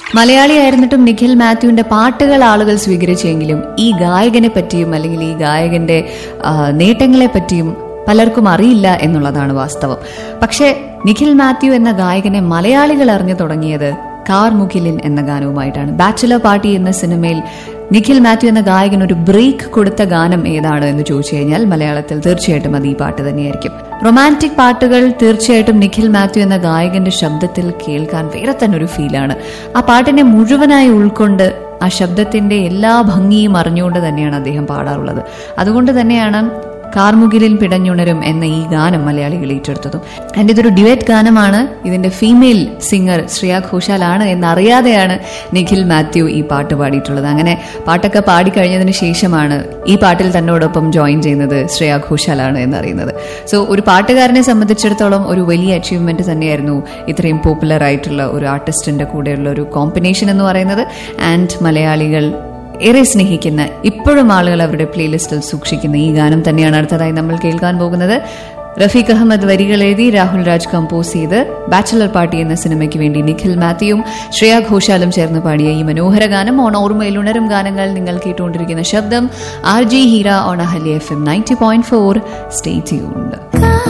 മലയാളിയായിരുന്നിട്ടും നിഖിൽ മാത്യുവിന്റെ പാട്ടുകൾ ആളുകൾ സ്വീകരിച്ചെങ്കിലും ഈ ഗായകനെ പറ്റിയും അല്ലെങ്കിൽ ഈ ഗായകന്റെ ആ, നേട്ടങ്ങളെ പറ്റിയും പലർക്കും അറിയില്ല എന്നുള്ളതാണ് വാസ്തവം പക്ഷേ നിഖിൽ മാത്യു എന്ന ഗായകനെ മലയാളികൾ അറിഞ്ഞു തുടങ്ങിയത് കാർ മുഖിലിൻ എന്ന ഗാനവുമായിട്ടാണ് ബാച്ചുലർ പാർട്ടി എന്ന സിനിമയിൽ നിഖിൽ മാത്യു എന്ന ഗായകൻ ഒരു ബ്രേക്ക് കൊടുത്ത ഗാനം ഏതാണ് എന്ന് ചോദിച്ചു കഴിഞ്ഞാൽ മലയാളത്തിൽ തീർച്ചയായിട്ടും അത് ഈ പാട്ട് തന്നെയായിരിക്കും റൊമാൻറ്റിക് പാട്ടുകൾ തീർച്ചയായിട്ടും നിഖിൽ മാത്യു എന്ന ഗായകന്റെ ശബ്ദത്തിൽ കേൾക്കാൻ വേറെ തന്നെ ഒരു ഫീലാണ് ആ പാട്ടിനെ മുഴുവനായി ഉൾക്കൊണ്ട് ആ ശബ്ദത്തിന്റെ എല്ലാ ഭംഗിയും അറിഞ്ഞുകൊണ്ട് തന്നെയാണ് അദ്ദേഹം പാടാറുള്ളത് അതുകൊണ്ട് തന്നെയാണ് കാർമുകിലിൽ പിടഞ്ഞുണരും എന്ന ഈ ഗാനം മലയാളികൾ ഏറ്റെടുത്തതും ആൻഡ് ഇതൊരു ഡ്യുവറ്റ് ഗാനമാണ് ഇതിന്റെ ഫീമെയിൽ സിംഗർ ശ്രേയ ഘോഷാലാണ് എന്നറിയാതെയാണ് നിഖിൽ മാത്യു ഈ പാട്ട് പാടിയിട്ടുള്ളത് അങ്ങനെ പാട്ടൊക്കെ പാടിക്കഴിഞ്ഞതിന് ശേഷമാണ് ഈ പാട്ടിൽ തന്നോടൊപ്പം ജോയിൻ ചെയ്യുന്നത് ശ്രേയ ഘോഷാലാണ് എന്നറിയുന്നത് സോ ഒരു പാട്ടുകാരനെ സംബന്ധിച്ചിടത്തോളം ഒരു വലിയ അച്ചീവ്മെന്റ് തന്നെയായിരുന്നു ഇത്രയും പോപ്പുലർ ആയിട്ടുള്ള ഒരു ആർട്ടിസ്റ്റിന്റെ കൂടെയുള്ള ഒരു കോമ്പിനേഷൻ എന്ന് പറയുന്നത് ആൻഡ് മലയാളികൾ ഏറെ സ്നേഹിക്കുന്ന ഇപ്പോഴും ആളുകൾ അവരുടെ പ്ലേലിസ്റ്റിൽ സൂക്ഷിക്കുന്ന ഈ ഗാനം തന്നെയാണ് അടുത്തതായി നമ്മൾ കേൾക്കാൻ പോകുന്നത് റഫീഖ് അഹമ്മദ് വരികൾ എഴുതി രാഹുൽ രാജ് കമ്പോസ് ചെയ്ത് ബാച്ചലർ പാർട്ടി എന്ന സിനിമയ്ക്ക് വേണ്ടി നിഖിൽ മാത്യുവും ശ്രേയ ഘോഷാലും ചേർന്ന് പാടിയ ഈ മനോഹര ഗാനം ഓൺ ഓർമ്മയിൽ ഉണരും ഗാനങ്ങൾ നിങ്ങൾ കേട്ടുകൊണ്ടിരിക്കുന്ന ശബ്ദം R G Heera on Ahalya F M ninety point four stay tuned